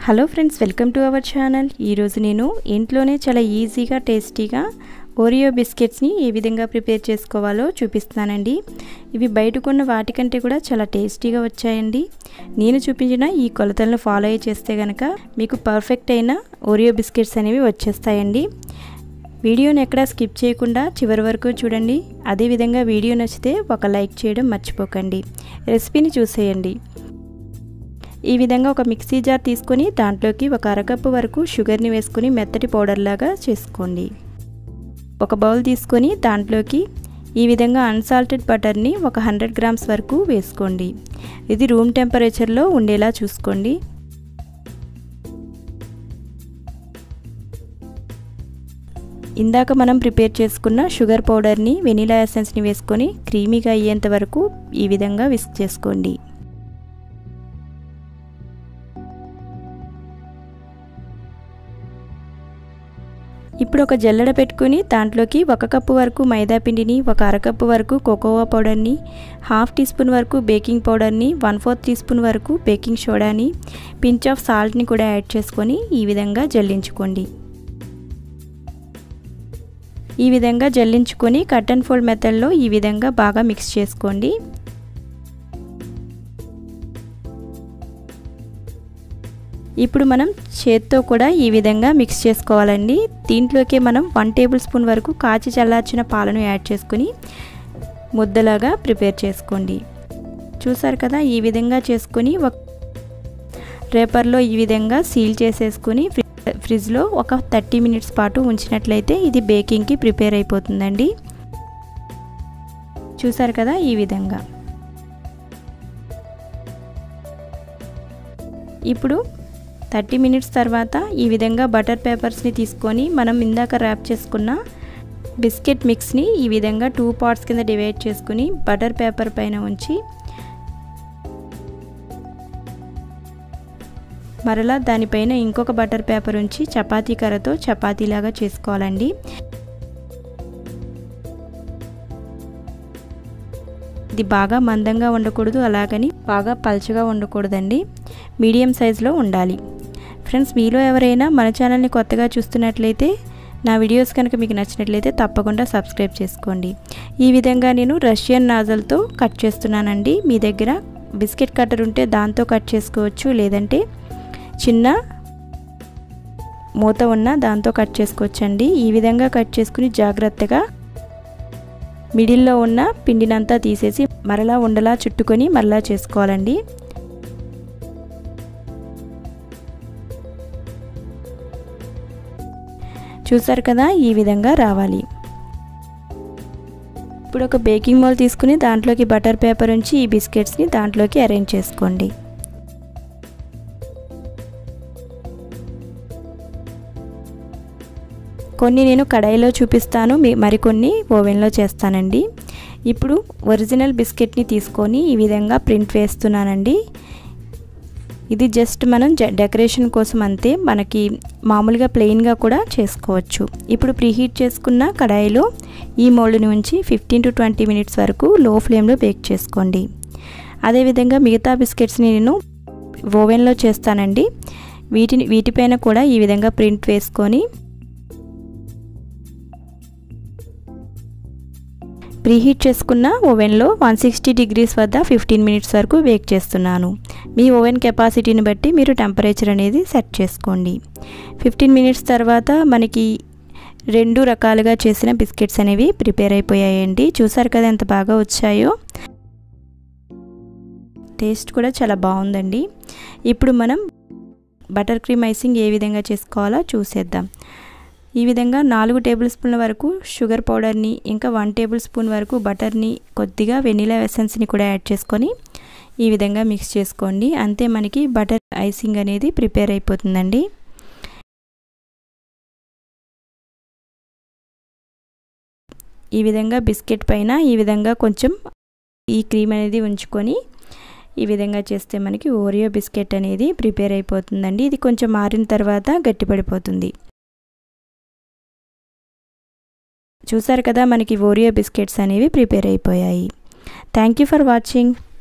hello friends welcome to our channel ఈరోజు నేను ఇంట్లోనే చాలా ఈజీగా టేస్టీగా ఓరియో బిస్కెట్స్ని ఏ విధంగా ప్రిపేర్ చేసుకోవాలో చూపిస్తున్నానండి ఇవి బయట కొన్న వాటికంటే కూడా చాలా టేస్టీగా వచ్చాయండి నేను చూపించిన ఈ కొలతలను ఫాలో అయ్యి చేస్తే కనుక మీకు పర్ఫెక్ట్ అయిన ఓరియో బిస్కెట్స్ అనేవి వచ్చేస్తాయండి వీడియోని ఎక్కడా స్కిప్ చేయకుండా చివరి వరకు చూడండి అదేవిధంగా వీడియో నచ్చితే ఒక లైక్ చేయడం మర్చిపోకండి రెసిపీని చూసేయండి ఈ విధంగా ఒక మిక్సీ జార్ తీసుకొని దాంట్లోకి ఒక అరకప్పు వరకు షుగర్ని వేసుకొని మెత్తటి పౌడర్ లాగా చేసుకోండి ఒక బౌల్ తీసుకొని దాంట్లోకి ఈ విధంగా అన్సాల్టెడ్ బటర్ని ఒక హండ్రెడ్ గ్రామ్స్ వరకు వేసుకోండి ఇది రూమ్ టెంపరేచర్లో ఉండేలా చూసుకోండి ఇందాక మనం ప్రిపేర్ చేసుకున్న షుగర్ పౌడర్ని వెనీలా ఎసెన్స్ని వేసుకొని క్రీమీగా అయ్యేంత వరకు ఈ విధంగా విస్క్ చేసుకోండి ఇప్పుడు ఒక జల్లెడ పెట్టుకుని దాంట్లోకి ఒక కప్పు వరకు మైదా పిండిని ఒక అరకప్పు వరకు కోకోవా పౌడర్ని హాఫ్ టీ స్పూన్ వరకు బేకింగ్ పౌడర్ని వన్ ఫోర్త్ టీ స్పూన్ వరకు బేకింగ్ సోడాని పించ్ ఆఫ్ సాల్ట్ని కూడా యాడ్ చేసుకొని ఈ విధంగా జల్లించుకోండి ఈ విధంగా జల్లించుకొని కట్ అండ్ ఫోల్డ్ మెథడ్లో ఈ విధంగా బాగా మిక్స్ చేసుకోండి ఇప్పుడు మనం చేత్తో కూడా ఈ విధంగా మిక్స్ చేసుకోవాలండి దీంట్లోకి మనం వన్ టేబుల్ స్పూన్ వరకు కాచి చల్లార్చిన పాలను యాడ్ చేసుకుని ముద్దలాగా ప్రిపేర్ చేసుకోండి చూసారు కదా ఈ విధంగా చేసుకొని ఒక రేపర్లో ఈ విధంగా సీల్ చేసేసుకుని ఫ్రిడ్జ్లో ఒక థర్టీ మినిట్స్ పాటు ఉంచినట్లయితే ఇది బేకింగ్కి ప్రిపేర్ అయిపోతుందండి చూసారు కదా ఈ విధంగా ఇప్పుడు థర్టీ మినిట్స్ తర్వాత ఈ విధంగా బటర్ పేపర్స్ని తీసుకొని మనం ఇందాక ర్యాప్ చేసుకున్న బిస్కెట్ మిక్స్ని ఈ విధంగా టూ పార్ట్స్ కింద డివైడ్ చేసుకుని బటర్ పేపర్ పైన ఉంచి మరలా దానిపైన ఇంకొక బటర్ పేపర్ ఉంచి చపాతీ కర్రతో చపాతీలాగా చేసుకోవాలండి ఇది బాగా మందంగా ఉండకూడదు అలాగని బాగా పల్చగా ఉండకూడదండి మీడియం సైజులో ఉండాలి ఫ్రెండ్స్ మీలో ఎవరైనా మన ఛానల్ని కొత్తగా చూస్తున్నట్లయితే నా వీడియోస్ కనుక మీకు నచ్చినట్లయితే తప్పకుండా సబ్స్క్రైబ్ చేసుకోండి ఈ విధంగా నేను రష్యన్ నాజల్తో కట్ చేస్తున్నానండి మీ దగ్గర బిస్కెట్ కట్టర్ ఉంటే దాంతో కట్ చేసుకోవచ్చు లేదంటే చిన్న మూత ఉన్న దాంతో కట్ చేసుకోవచ్చండి ఈ విధంగా కట్ చేసుకుని జాగ్రత్తగా మిడిల్లో ఉన్న పిండినంతా తీసేసి మరలా ఉండలా చుట్టుకొని మరలా చేసుకోవాలండి చూసారు కదా ఈ విధంగా రావాలి ఇప్పుడు ఒక బేకింగ్ మోల్ తీసుకుని దాంట్లోకి బటర్ పేపర్ ఉంచి ఈ బిస్కెట్స్ని దాంట్లోకి అరేంజ్ చేసుకోండి కొన్ని నేను కడాయిలో చూపిస్తాను మరికొన్ని ఓవెన్లో చేస్తానండి ఇప్పుడు ఒరిజినల్ బిస్కెట్ని తీసుకొని ఈ విధంగా ప్రింట్ వేస్తున్నానండి ఇది జస్ట్ మనం డెకరేషన్ కోసం అంతే మనకి మామూలుగా ప్లెయిన్గా కూడా చేసుకోవచ్చు ఇప్పుడు ప్రీహీట్ చేసుకున్న కడాయిలో ఈ మోల్డ్ని ఉంచి ఫిఫ్టీన్ టు ట్వంటీ మినిట్స్ వరకు లో ఫ్లేమ్లో బేక్ చేసుకోండి అదేవిధంగా మిగతా బిస్కెట్స్ని నేను ఓవెన్లో చేస్తానండి వీటిని వీటిపైన కూడా ఈ విధంగా ప్రింట్ వేసుకొని ప్రీహీట్ చేసుకున్న ఓవెన్లో వన్ సిక్స్టీ డిగ్రీస్ వద్ద ఫిఫ్టీన్ మినిట్స్ వరకు బేక్ చేస్తున్నాను మీ ఓవెన్ కెపాసిటీని బట్టి మీరు టెంపరేచర్ అనేది సెట్ చేసుకోండి ఫిఫ్టీన్ మినిట్స్ తర్వాత మనకి రెండు రకాలుగా చేసిన బిస్కెట్స్ అనేవి ప్రిపేర్ అయిపోయాయండి చూసారు కదా ఎంత బాగా వచ్చాయో టేస్ట్ కూడా చాలా బాగుందండి ఇప్పుడు మనం బటర్ క్రీమ్ ఐసింగ్ ఏ విధంగా చేసుకోవాలో చూసేద్దాం ఈ విధంగా నాలుగు టేబుల్ స్పూన్ల వరకు షుగర్ పౌడర్ని ఇంకా వన్ టేబుల్ స్పూన్ వరకు బటర్ని కొద్దిగా వెనిలా ఎసెన్స్ని కూడా యాడ్ చేసుకొని ఈ విధంగా మిక్స్ చేసుకోండి అంతే మనకి బటర్ ఐసింగ్ అనేది ప్రిపేర్ అయిపోతుందండి ఈ విధంగా బిస్కెట్ పైన ఈ విధంగా కొంచెం ఈ క్రీమ్ అనేది ఉంచుకొని ఈ విధంగా చేస్తే మనకి ఓరియో బిస్కెట్ అనేది ప్రిపేర్ అయిపోతుందండి ఇది కొంచెం మారిన తర్వాత గట్టిపడిపోతుంది చూసారు కదా మనకి ఓరియో బిస్కెట్స్ అనేవి ప్రిపేర్ అయిపోయాయి థ్యాంక్ యూ ఫర్ వాచింగ్